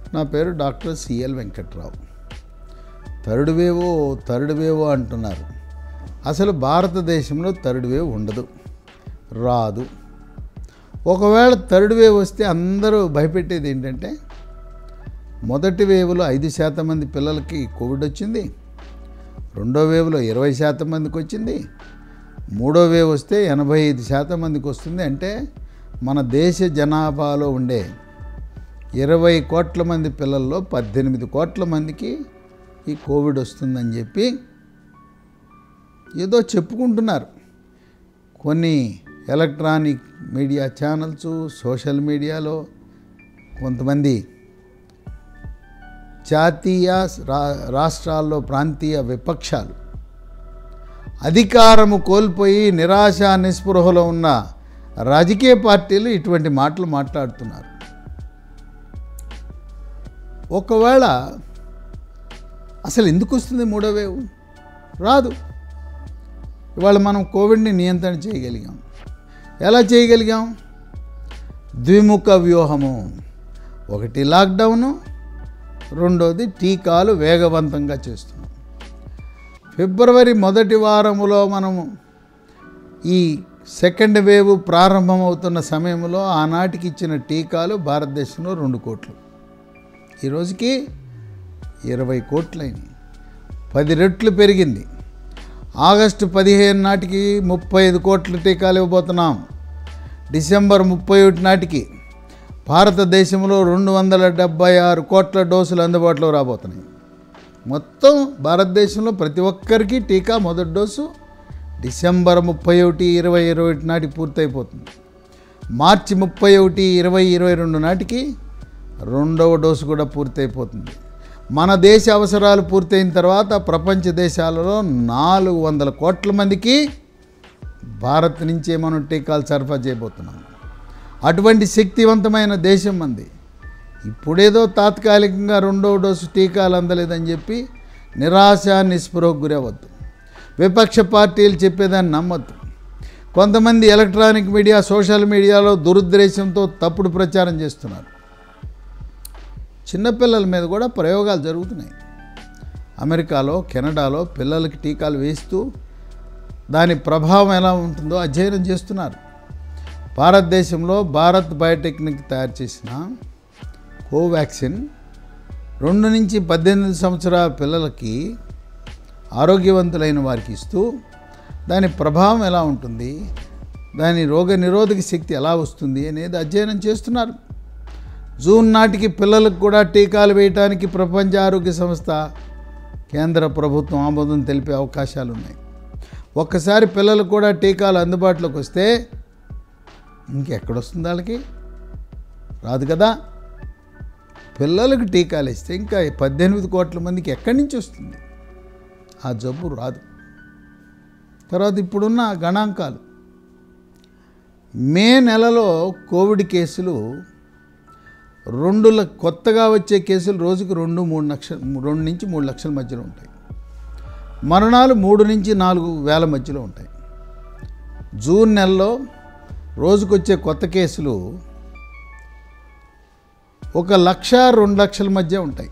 నా పేరు doctor C L Venkatrao third వేవో థర్డ్ వేవో అంటున్నారు అసలు భారతదేశంలో థర్డ్ వేవ్ ఉండదు రాదు ఒకవేళ థర్డ్ వేవ్ వస్తే అందరూ భయపెట్టేది ఏంటంటే మొదటి వేవ్లో ఐదు శాతం మంది పిల్లలకి కోవిడ్ వచ్చింది రెండో వేవ్లో ఇరవై శాతం మందికి వచ్చింది మూడో వేవ్ వస్తే ఎనభై ఐదు శాతం మందికి వస్తుంది అంటే మన దేశ జనాభాలో ఉండే ఇరవై కోట్ల మంది పిల్లల్లో పద్దెనిమిది కోట్ల మందికి ఈ కోవిడ్ వస్తుందని చెప్పి ఏదో చెప్పుకుంటున్నారు కొన్ని ఎలక్ట్రానిక్ మీడియా ఛానల్స్ సోషల్ మీడియాలో కొంతమంది జాతీయ రా రాష్ట్రాల్లో ప్రాంతీయ విపక్షాలు అధికారము కోల్పోయి నిరాశ నిస్పృహలో ఉన్న రాజకీయ పార్టీలు ఇటువంటి మాటలు మాట్లాడుతున్నారు ఒకవేళ అసలు ఎందుకు వస్తుంది మూడో వేవ్ రాదు ఇవాళ మనం కోవిడ్ని నియంత్రణ చేయగలిగాం ఎలా చేయగలిగాం ద్విముఖ వ్యూహము ఒకటి లాక్డౌను రెండోది టీకాలు వేగవంతంగా చేస్తున్నాం ఫిబ్రవరి మొదటి వారములో మనము ఈ సెకండ్ వేవ్ ప్రారంభమవుతున్న సమయంలో ఆనాటికి ఇచ్చిన టీకాలు భారతదేశంలో రెండు కోట్లు ఈ రోజుకి ఇరవై కోట్లైనవి పది రెట్లు పెరిగింది ఆగస్టు పదిహేను నాటికి ముప్పై ఐదు కోట్ల టీకాలు ఇవ్వబోతున్నాం డిసెంబర్ ముప్పై ఒకటి నాటికి భారతదేశంలో రెండు వందల డెబ్బై ఆరు కోట్ల డోసులు అందుబాటులో రాబోతున్నాయి మొత్తం భారతదేశంలో ప్రతి ఒక్కరికి టీకా మొదటి డోసు డిసెంబర్ ముప్పై ఒకటి ఇరవై ఇరవై ఒకటి నాటికి పూర్తయిపోతుంది మార్చి ముప్పై ఒకటి ఇరవై ఇరవై రెండు నాటికి రెండవ డోసు కూడా పూర్తయిపోతుంది మన దేశ అవసరాలు పూర్తయిన తర్వాత ప్రపంచ దేశాలలో నాలుగు వందల కోట్ల మందికి భారత్ నుంచే మనం టీకాలు సరఫరా చేయబోతున్నాం అటువంటి శక్తివంతమైన దేశం మంది ఇప్పుడేదో తాత్కాలికంగా రెండో డోసు టీకాలు అందలేదని చెప్పి నిరాశ నిస్పృహకు గురవద్దు విపక్ష పార్టీలు చెప్పేదాన్ని నమ్మద్దు కొంతమంది ఎలక్ట్రానిక్ మీడియా సోషల్ మీడియాలో దురుద్దేశంతో తప్పుడు ప్రచారం చేస్తున్నారు చిన్నపిల్లల మీద కూడా ప్రయోగాలు జరుగుతున్నాయి అమెరికాలో కెనడాలో పిల్లలకి టీకాలు వేస్తూ దాని ప్రభావం ఎలా ఉంటుందో అధ్యయనం చేస్తున్నారు భారతదేశంలో భారత్ బయోటెక్నిక్ తయారు చేసిన కోవాక్సిన్ రెండు నుంచి పద్దెనిమిది సంవత్సరాల పిల్లలకి ఆరోగ్యవంతులైన వారికి ఇస్తూ దాని ప్రభావం ఎలా ఉంటుంది దాని రోగ నిరోధక శక్తి ఎలా వస్తుంది అనేది అధ్యయనం చేస్తున్నారు జూన్ నాటికి పిల్లలకు కూడా టీకాలు వేయడానికి ప్రపంచ ఆరోగ్య సంస్థ కేంద్ర ప్రభుత్వం ఆమోదం తెలిపే అవకాశాలు ఉన్నాయి ఒక్కసారి పిల్లలకు కూడా టీకాలు అందుబాటులోకి వస్తే ఇంకెక్కడొస్తుంది వాళ్ళకి రాదు కదా పిల్లలకు టీకాలు ఇస్తే ఇంకా పద్దెనిమిది కోట్ల మందికి ఎక్కడి నుంచి వస్తుంది ఆ జబ్బు రాదు తర్వాత ఇప్పుడున్న గణాంకాలు మే నెలలో కోవిడ్ కేసులు రెండు ల- కొత్తగా వచ్చే కేసులు రోజుకు రెండు మూడు లక్షల రెండు నుంచి మూడు లక్షల మధ్యలో ఉంటాయి మరణాలు మూడు నుంచి నాలుగు వేల మధ్యలో ఉంటాయి జూన్ నెలలో రోజుకొచ్చే కొత్త కేసులు ఒక లక్ష రెండు లక్షల మధ్య ఉంటాయి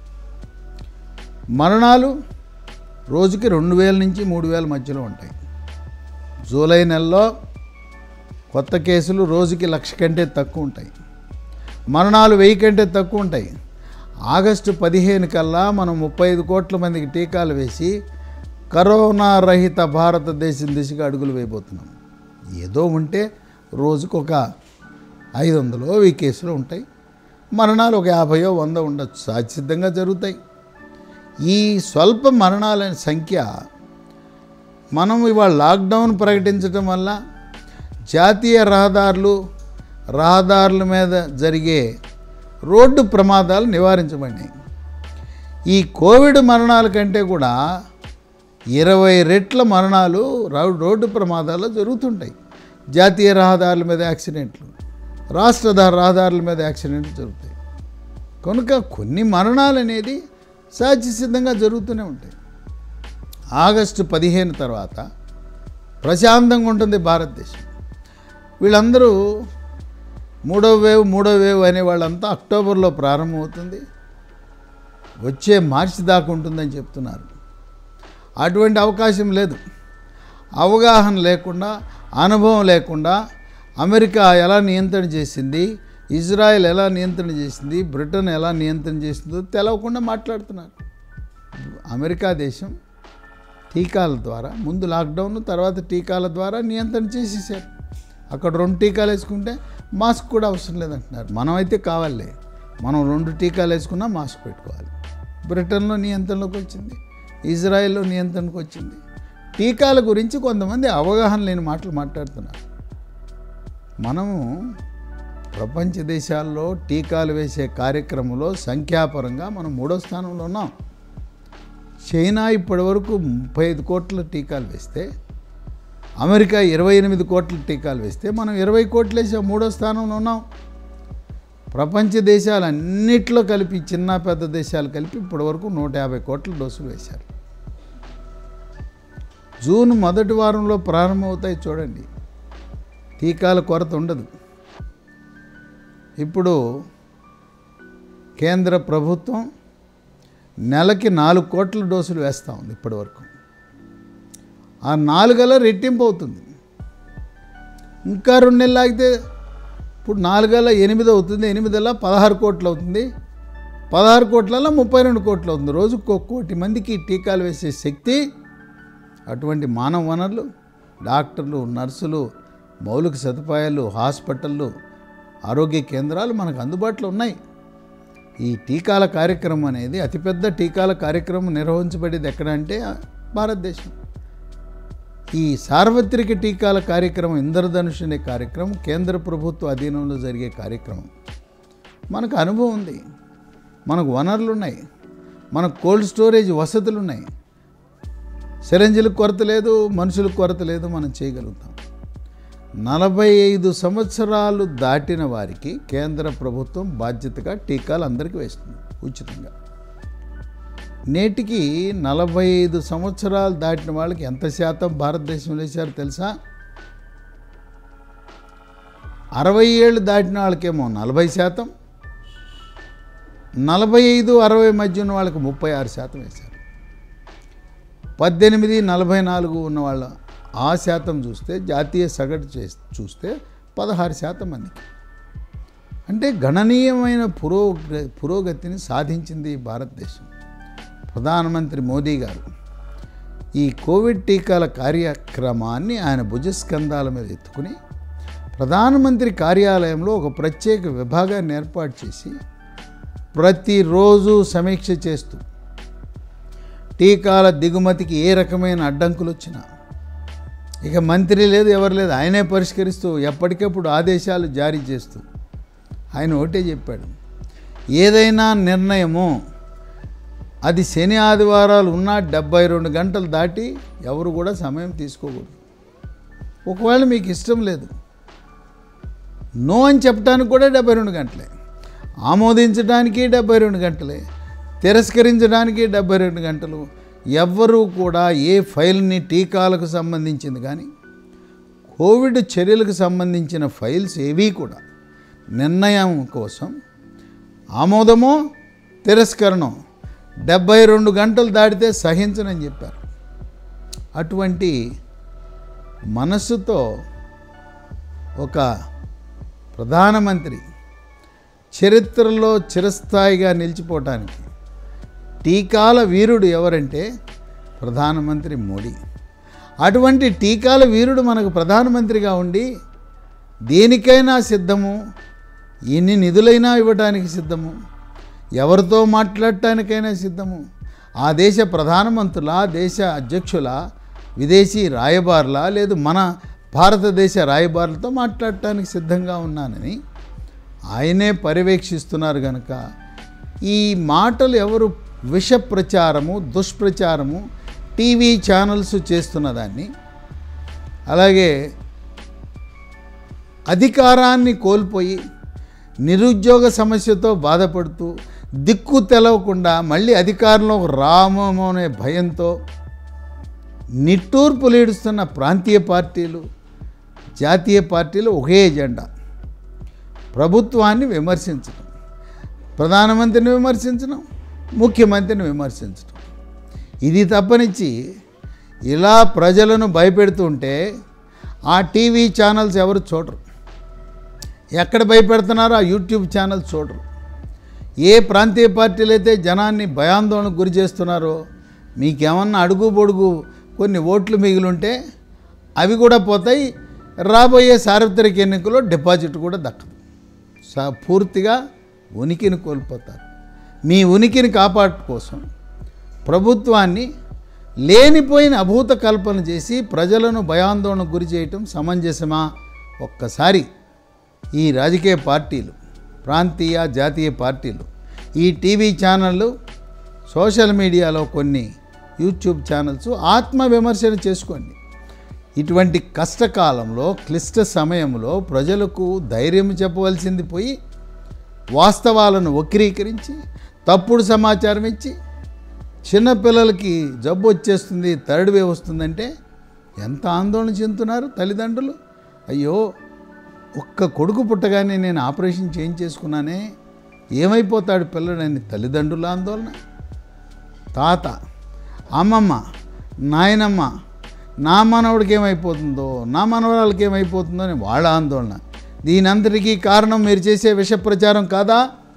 మరణాలు రోజుకి రెండు వేల నుంచి మూడు వేల మధ్యలో ఉంటాయి జూలై నెలలో కొత్త కేసులు రోజుకి లక్ష కంటే తక్కువ ఉంటాయి మరణాలు వెయ్యి కంటే తక్కువ ఉంటాయి ఆగస్టు పదిహేను కల్లా మనం ముప్పై ఐదు కోట్ల మందికి టీకాలు వేసి కరోనా రహిత భారతదేశం దిశగా అడుగులు వేయబోతున్నాం ఏదో ఉంటే రోజుకు ఒక ఐదు వందలు వెయ్యి కేసులు ఉంటాయి మరణాలు ఒక యాభయో వంద ఉండొచ్చు సహజసిద్ధంగా జరుగుతాయి ఈ స్వల్ప మరణాల సంఖ్య మనం ఇవాళ లాక్డౌన్ ప్రకటించడం వల్ల జాతీయ రహదారులు రహదారుల మీద జరిగే రోడ్డు ప్రమాదాలు నివారించబడినాయి ఈ కోవిడ్ మరణాల కంటే కూడా ఇరవై రెట్ల మరణాలు రో- రోడ్డు ప్రమాదాల్లో జరుగుతుంటాయి జాతీయ రహదారుల మీద యాక్సిడెంట్లు రాష్ట్ర దా- రహదారుల మీద యాక్సిడెంట్లు జరుగుతాయి కనుక కొన్ని మరణాలు అనేది సహజసిద్ధంగా జరుగుతూనే ఉంటాయి ఆగస్టు పదిహేను తర్వాత ప్రశాంతంగా ఉంటుంది భారతదేశం వీళ్ళందరూ మూడో వేవ్ మూడో వేవ్ అనే వాళ్ళంతా అక్టోబర్లో ప్రారంభమవుతుంది వచ్చే మార్చి దాకా ఉంటుందని చెప్తున్నారు అటువంటి అవకాశం లేదు అవగాహన లేకుండా అనుభవం లేకుండా అమెరికా ఎలా నియంత్రణ చేసింది ఇజ్రాయెల్ ఎలా నియంత్రణ చేసింది బ్రిటన్ ఎలా నియంత్రణ చేసిందో తెలవకుండా మాట్లాడుతున్నారు అమెరికా దేశం టీకాల ద్వారా ముందు లాక్డౌన్ తర్వాత టీకాల ద్వారా నియంత్రణ చేసేసారు అక్కడ రెండు టీకాలు వేసుకుంటే మాస్క్ కూడా అవసరం లేదంటున్నారు మనమైతే కావాలే మనం రెండు టీకాలు వేసుకున్నా మాస్క్ పెట్టుకోవాలి బ్రిటన్లో నియంత్రణలోకి వచ్చింది ఇజ్రాయెల్లో నియంత్రణకు వచ్చింది టీకాల గురించి కొంతమంది అవగాహన లేని మాటలు మాట్లాడుతున్నారు మనము ప్రపంచ దేశాల్లో టీకాలు వేసే కార్యక్రమంలో సంఖ్యాపరంగా మనం మూడో స్థానంలో ఉన్నాం చైనా ఇప్పటి వరకు ముప్పై ఐదు కోట్ల టీకాలు వేస్తే అమెరికా ఇరవై ఎనిమిది కోట్ల టీకాలు వేస్తే మనం ఇరవై కోట్లు వేసే మూడో స్థానంలో ఉన్నాం ప్రపంచ దేశాలన్నిట్లో కలిపి చిన్న పెద్ద దేశాలు కలిపి ఇప్పటి వరకు నూట యాభై కోట్ల డోసులు వేశారు జూన్ మొదటి వారంలో ప్రారంభమవుతాయి చూడండి టీకాల కొరత ఉండదు ఇప్పుడు కేంద్ర ప్రభుత్వం నెలకి నాలుగు కోట్ల డోసులు వేస్తూ ఉంది ఇప్పటి వరకు ఆ నాలుగల రెట్టింపు అవుతుంది ఇంకా రెండు నెలలు ఆగితే ఇప్పుడు నాలుగల ఎనిమిది అవుతుంది ఎనిమిదల్లా పదహారు కోట్లు అవుతుంది పదహారు కోట్లలో ముప్పై రెండు కోట్లు అవుతుంది రోజుకు ఒక కోటి మందికి టీకాలు వేసే శక్తి అటువంటి మానవ వనరులు డాక్టర్లు నర్సులు మౌలిక సదుపాయాలు హాస్పిటళ్ళు ఆరోగ్య కేంద్రాలు మనకు అందుబాటులో ఉన్నాయి ఈ టీకాల కార్యక్రమం అనేది అతిపెద్ద టీకాల కార్యక్రమం నిర్వహించబడేది ఎక్కడంటే భారతదేశం ఈ సార్వత్రిక టీకాల కార్యక్రమం ఇంద్రధనుష్ అనే కార్యక్రమం కేంద్ర ప్రభుత్వ అధీనంలో జరిగే కార్యక్రమం మనకు అనుభవం ఉంది మనకు వనరులు ఉన్నాయి మనకు కోల్డ్ స్టోరేజ్ వసతులు ఉన్నాయి సిరంజులకు కొరత లేదు మనుషులకు కొరత లేదు మనం చేయగలుగుతాం నలభై ఐదు సంవత్సరాలు దాటిన వారికి కేంద్ర ప్రభుత్వం బాధ్యతగా టీకాలు అందరికీ వేస్తుంది ఉచితంగా నేటికి నలభై ఐదు సంవత్సరాలు దాటిన వాళ్ళకి ఎంత శాతం భారతదేశంలో వేశారో తెలుసా అరవై ఏళ్ళు దాటిన వాళ్ళకేమో నలభై శాతం నలభై ఐదు అరవై మధ్య ఉన్న వాళ్ళకి ముప్పై ఆరు శాతం వేశారు పద్దెనిమిది నలభై నాలుగు ఉన్న వాళ్ళ ఆ శాతం చూస్తే జాతీయ సగటు చే చూస్తే పదహారు శాతం మందికి అంటే గణనీయమైన పురోగ పురోగతిని సాధించింది ఈ భారతదేశం ప్రధానమంత్రి మోదీ గారు ఈ కోవిడ్ టీకాల కార్యక్రమాన్ని ఆయన భుజస్కంధాల మీద ఎత్తుకుని ప్రధానమంత్రి కార్యాలయంలో ఒక ప్రత్యేక విభాగాన్ని ఏర్పాటు చేసి ప్రతిరోజు సమీక్ష చేస్తూ టీకాల దిగుమతికి ఏ రకమైన అడ్డంకులు వచ్చినా ఇక మంత్రి లేదు ఎవరు లేదు ఆయనే పరిష్కరిస్తూ ఎప్పటికప్పుడు ఆదేశాలు జారీ చేస్తూ ఆయన ఒకటే చెప్పాడు ఏదైనా నిర్ణయము అది శని ఆదివారాలు ఉన్న డెబ్బై రెండు గంటలు దాటి ఎవరు కూడా సమయం తీసుకోకూడదు ఒకవేళ మీకు ఇష్టం లేదు నో అని చెప్పడానికి కూడా డెబ్బై రెండు గంటలే ఆమోదించడానికి డెబ్బై రెండు గంటలే తిరస్కరించడానికి డెబ్బై రెండు గంటలు ఎవ్వరూ కూడా ఏ ఫైల్ని టీకాలకు సంబంధించింది కానీ కోవిడ్ చర్యలకు సంబంధించిన ఫైల్స్ ఏవీ కూడా నిర్ణయం కోసం ఆమోదమో తిరస్కరణం డెబ్బై రెండు గంటలు దాటితే సహించనని చెప్పారు అటువంటి మనస్సుతో ఒక ప్రధానమంత్రి చరిత్రలో చిరస్థాయిగా నిలిచిపోవటానికి టీకాల వీరుడు ఎవరంటే ప్రధానమంత్రి మోడీ అటువంటి టీకాల వీరుడు మనకు ప్రధానమంత్రిగా ఉండి దేనికైనా సిద్ధము ఎన్ని నిధులైనా ఇవ్వడానికి సిద్ధము ఎవరితో మాట్లాడటానికైనా సిద్ధము ఆ దేశ ప్రధానమంత్రుల దేశ అధ్యక్షుల విదేశీ రాయబారుల లేదు మన భారతదేశ రాయబారులతో మాట్లాడటానికి సిద్ధంగా ఉన్నానని ఆయనే పర్యవేక్షిస్తున్నారు కనుక ఈ మాటలు ఎవరు విష ప్రచారము దుష్ప్రచారము టీవీ ఛానల్స్ చేస్తున్న దాన్ని అలాగే అధికారాన్ని కోల్పోయి నిరుద్యోగ సమస్యతో బాధపడుతూ దిక్కు తెలవకుండా మళ్ళీ అధికారంలోకి రామో అనే భయంతో నిట్టూర్పులు ఈడుస్తున్న ప్రాంతీయ పార్టీలు జాతీయ పార్టీలు ఒకే ఎజెండా ప్రభుత్వాన్ని విమర్శించడం ప్రధానమంత్రిని విమర్శించడం ముఖ్యమంత్రిని విమర్శించడం ఇది తప్పనిచ్చి ఇలా ప్రజలను భయపెడుతుంటే ఆ టీవీ ఛానల్స్ ఎవరు చూడరు ఎక్కడ భయపెడుతున్నారో ఆ యూట్యూబ్ ఛానల్స్ చూడరు ఏ ప్రాంతీయ పార్టీలు అయితే జనాన్ని భయాందోళనకు గురి చేస్తున్నారో మీకేమన్నా అడుగు పొడుగు కొన్ని ఓట్లు మిగిలుంటే అవి కూడా పోతాయి రాబోయే సార్వత్రిక ఎన్నికల్లో డిపాజిట్ కూడా దక్కదు సా పూర్తిగా ఉనికిని కోల్పోతారు మీ ఉనికిని కాపాడు కోసం ప్రభుత్వాన్ని లేనిపోయిన అభూత కల్పన చేసి ప్రజలను భయాందోళనకు గురి చేయటం సమంజసమా ఒక్కసారి ఈ రాజకీయ పార్టీలు ప్రాంతీయ జాతీయ పార్టీలు ఈ టీవీ ఛానళ్ళు సోషల్ మీడియాలో కొన్ని యూట్యూబ్ ఛానల్స్ ఆత్మ విమర్శన చేసుకోండి ఇటువంటి కష్టకాలంలో క్లిష్ట సమయంలో ప్రజలకు ధైర్యం చెప్పవలసింది పోయి వాస్తవాలను వక్రీకరించి తప్పుడు సమాచారం ఇచ్చి చిన్నపిల్లలకి జబ్బు వచ్చేస్తుంది థర్డ్ వేవ్ వస్తుందంటే ఎంత ఆందోళన చెందుతున్నారు తల్లిదండ్రులు అయ్యో ఒక్క కొడుకు పుట్టగానే నేను ఆపరేషన్ చేంజ్ చేసుకున్నానే ఏమైపోతాడు పిల్లడని తల్లిదండ్రుల ఆందోళన తాత అమ్మమ్మ నాయనమ్మ నా మనవడికి ఏమైపోతుందో నా మనవరాలకి ఏమైపోతుందో అని వాళ్ళ ఆందోళన దీనంతటికీ కారణం మీరు చేసే విష ప్రచారం కాదా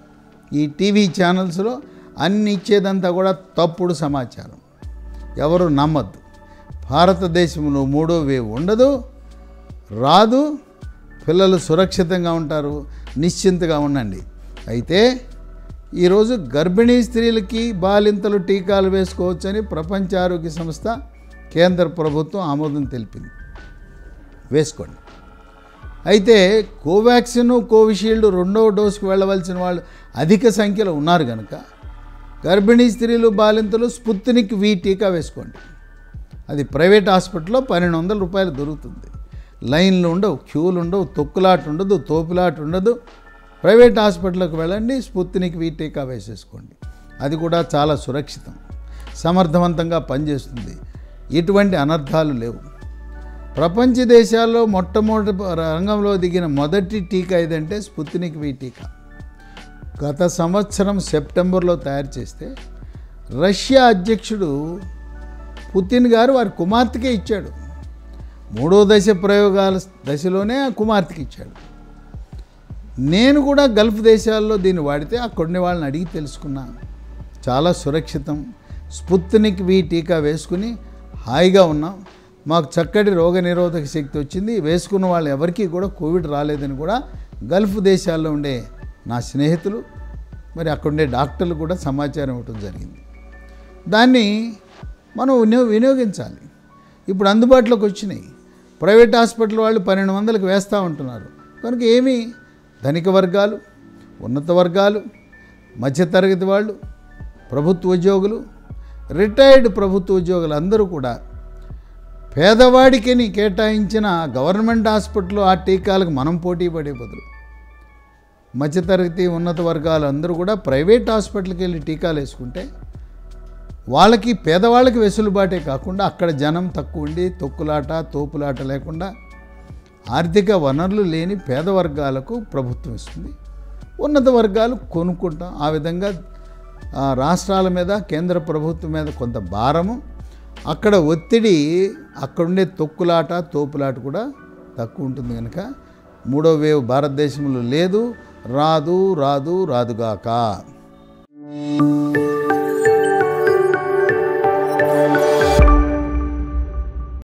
ఈ టీవీ ఛానల్స్లో అన్ని ఇచ్చేదంతా కూడా తప్పుడు సమాచారం ఎవరు నమ్మద్దు భారతదేశంలో మూడో వేవ్ ఉండదు రాదు పిల్లలు సురక్షితంగా ఉంటారు నిశ్చింతగా ఉండండి అయితే ఈరోజు గర్భిణీ స్త్రీలకి బాలింతలు టీకాలు వేసుకోవచ్చని ప్రపంచ ఆరోగ్య సంస్థ కేంద్ర ప్రభుత్వం ఆమోదం తెలిపింది వేసుకోండి అయితే కోవాక్సిన్ కోవిషీల్డ్ రెండవ డోసుకు వెళ్ళవలసిన వాళ్ళు అధిక సంఖ్యలో ఉన్నారు కనుక గర్భిణీ స్త్రీలు బాలింతలు స్పుత్నిక్ వి టీకా వేసుకోండి అది ప్రైవేట్ హాస్పిటల్లో పన్నెండు వందల రూపాయలు దొరుకుతుంది లైన్లు ఉండవు క్యూలు ఉండవు తొక్కులాట ఉండదు తోపులాట ఉండదు ప్రైవేట్ హాస్పిటల్కి వెళ్ళండి స్పుత్నిక్ వి టీకా వేసేసుకోండి అది కూడా చాలా సురక్షితం సమర్థవంతంగా పనిచేస్తుంది ఎటువంటి అనర్థాలు లేవు ప్రపంచ దేశాల్లో మొట్టమొదటి రంగంలో దిగిన మొదటి టీకా ఏదంటే స్పుత్నిక్ వి టీకా గత సంవత్సరం సెప్టెంబర్లో తయారు చేస్తే రష్యా అధ్యక్షుడు పుతిన్ గారు వారి కుమార్తెకే ఇచ్చాడు మూడో దశ ప్రయోగాల దశలోనే ఆ కుమార్తెకి ఇచ్చాడు నేను కూడా గల్ఫ్ దేశాల్లో దీన్ని వాడితే అక్కడున్న వాళ్ళని అడిగి తెలుసుకున్నాను చాలా సురక్షితం స్పుత్నిక్ వి టీకా వేసుకుని హాయిగా ఉన్నాం మాకు చక్కటి రోగ నిరోధక శక్తి వచ్చింది వేసుకున్న వాళ్ళు ఎవరికీ కూడా కోవిడ్ రాలేదని కూడా గల్ఫ్ దేశాల్లో ఉండే నా స్నేహితులు మరి అక్కడుండే డాక్టర్లు కూడా సమాచారం ఇవ్వటం జరిగింది దాన్ని మనం వినియో వినియోగించాలి ఇప్పుడు అందుబాటులోకి వచ్చినాయి ప్రైవేట్ హాస్పిటల్ వాళ్ళు పన్నెండు వందలకు వేస్తూ ఉంటున్నారు కనుక ఏమీ ధనిక వర్గాలు ఉన్నత వర్గాలు మధ్యతరగతి వాళ్ళు ప్రభుత్వ ఉద్యోగులు రిటైర్డ్ ప్రభుత్వ ఉద్యోగులు అందరూ కూడా పేదవాడికి కేటాయించిన గవర్నమెంట్ హాస్పిటల్ ఆ టీకాలకు మనం పోటీ పడే బదులు మధ్యతరగతి ఉన్నత వర్గాలు అందరూ కూడా ప్రైవేట్ హాస్పిటల్కి వెళ్ళి టీకాలు వేసుకుంటే వాళ్ళకి పేదవాళ్ళకి వెసులుబాటే కాకుండా అక్కడ జనం తక్కువ ఉండి తొక్కులాట తోపులాట లేకుండా ఆర్థిక వనరులు లేని పేద వర్గాలకు ప్రభుత్వం ఇస్తుంది ఉన్నత వర్గాలు కొనుక్కుంటాం ఆ విధంగా ఆ, రాష్ట్రాల మీద కేంద్ర ప్రభుత్వం మీద కొంత భారము అక్కడ ఒత్తిడి అక్కడుండే తొక్కులాట తోపులాట కూడా తక్కువ ఉంటుంది కనుక మూడో వేవ్ భారతదేశంలో లేదు రాదు రాదు రాదుగాక